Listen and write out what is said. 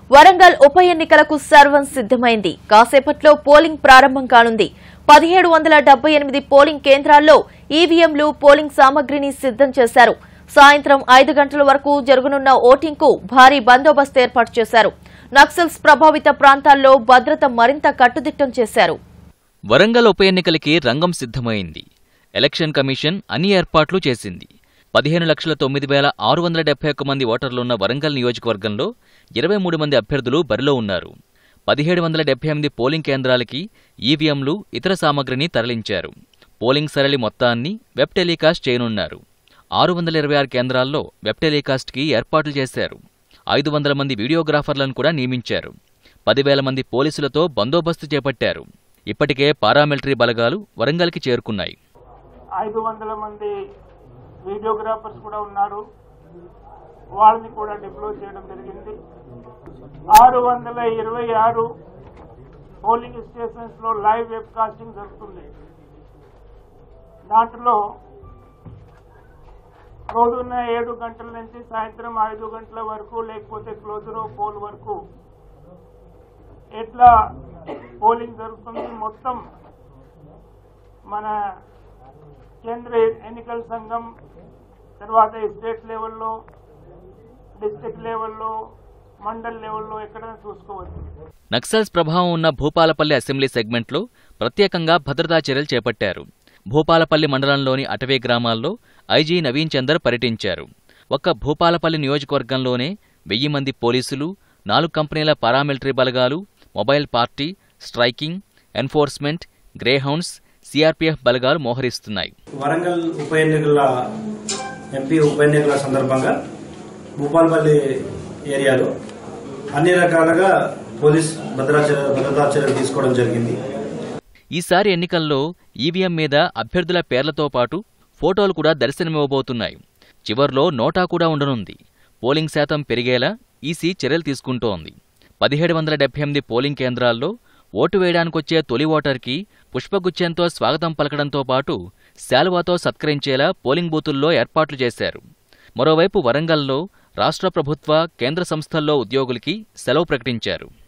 వరంగల్ ఉప ఎన్నికలకు సర్వం సిద్దమైంది కాసేపట్లో పోలింగ్ ప్రారంభం కానుంది పదిహేడు వందల డెబ్బై ఎనిమిది పోలింగ్ కేంద్రాల్లో ఈవీఎంలు పోలింగ్ సామగ్రిని సిద్దం చేశారు సాయంత్రం ఐదు గంటల వరకు జరగనున్న ఓటింగ్ కు భారీ బందోబస్తు ఏర్పాటు చేశారు నక్సల్స్ ప్రభావిత ప్రాంతాల్లో భద్రత మరింత కట్టుదిట్టం చేశారు వరంగల్ ఉప ఎన్నికలకి రంగం సిద్ధమైంది ఎలక్షన్ కమిషన్ అన్ని ఏర్పాట్లు చేసింది పదిహేను లక్షల తొమ్మిది వేల ఆరు వందల డెబ్బై ఒక్క మంది ఓటర్లున్న వరంగల్ నియోజకవర్గంలో ఇరవై మూడు మంది అభ్యర్థులు బరిలో ఉన్నారు పదిహేడు వందల డెబ్బై ఎనిమిది పోలింగ్ కేంద్రాలకి ఈవీఎంలు ఇతర సామగ్రిని తరలించారు పోలింగ్ సరళి మొత్తాన్ని వెబ్ టెలికాస్ట్ చేయనున్నారు ఆరు వందల ఇరవై ఆరు కేంద్రాల్లో వెబ్ టెలికాస్ట్కి ఏర్పాట్లు చేశారు ఐదు వందల మంది వీడియోగ్రాఫర్లను కూడా నియమించారు పదివేల మంది పోలీసులతో బందోబస్తు చేపట్టారు ఇప్పటికే పారామిలిటరీ బలగాలు వరంగల్కి చేరుకున్నాయి ఐదు వందల మంది వీడియోగ్రాఫర్స్ కూడా ఉన్నారు వాళ్ళని కూడా డిప్లోయ్ చేయడం జరిగింది ఆరు వందల ఇరవై ఆరు పోలింగ్ స్టేషన్స్ లో లైవ్ వెబ్ కాస్టింగ్ జరుగుతుంది దాంట్లో పొద్దున్న ఏడు గంటల నుంచి సాయంత్రం ఐదు గంటల వరకు లేకపోతే క్లోజర్ పోల్ వరకు ఎట్లా పోలింగ్ జరుగుతుంది మొత్తం మన కేంద్ర ఎన్నికల సంఘం తర్వాత స్టేట్ లెవెల్లో డిస్ట్రిక్ట్ లెవెల్లో మండల్ లెవెల్లో ఎక్కడైనా చూసుకోవచ్చు నక్సల్స్ ప్రభావం ఉన్న భూపాలపల్లి అసెంబ్లీ సెగ్మెంట్లో ప్రత్యేకంగా భద్రతా చర్యలు చేపట్టారు భూపాలపల్లి మండలంలోని అటవీ గ్రామాల్లో ఐజీ నవీన్ చందర్ పర్యటించారు ఒక్క భూపాలపల్లి నియోజకవర్గంలోనే వెయ్యి మంది పోలీసులు నాలుగు కంపెనీల పారామిలిటరీ బలగాలు mobile party striking enforcement greyhounds CRPF బలగాలు మోహరిస్తున్నాయి వరంగల్ ఉప ఎన్నికల ఎంపీ ఉప ఎన్నికల సందర్భంగా భూపాలపల్లి ఏరియాలో అన్ని రకాలుగా పోలీస్ భద్రతా చర్య- భద్రతా చర్యలు తీసుకోవడం జరిగింది ఈసారి ఎన్నికల్లో ఈవీఎం మీద అభ్యర్థుల పేర్లతో పాటు ఫోటోలు కూడా దర్శనమివ్వబోతున్నాయి చివర్లో నోటా కూడా ఉండనుంది పోలింగ్ శాతం పెరిగేలా ఈసీ చర్యలు తీసుకుంటోంది పదిహేడు వందల డెబ్బై ఎనిమిది పోలింగ్ కేంద్రాల్లో ఓటు వేయడానికొచ్చే తొలి ఓటర్కి పుష్పగుచ్ఛంతో స్వాగతం పలకడంతో పాటు శాలువాతో సత్కరించేలా పోలింగ్ బూతుల్లో ఏర్పాట్లు చేశారు మరోవైపు వరంగల్లో రాష్ట్ర ప్రభుత్వ కేంద్ర సంస్థల్లో ఉద్యోగులకి సెలవు ప్రకటించారు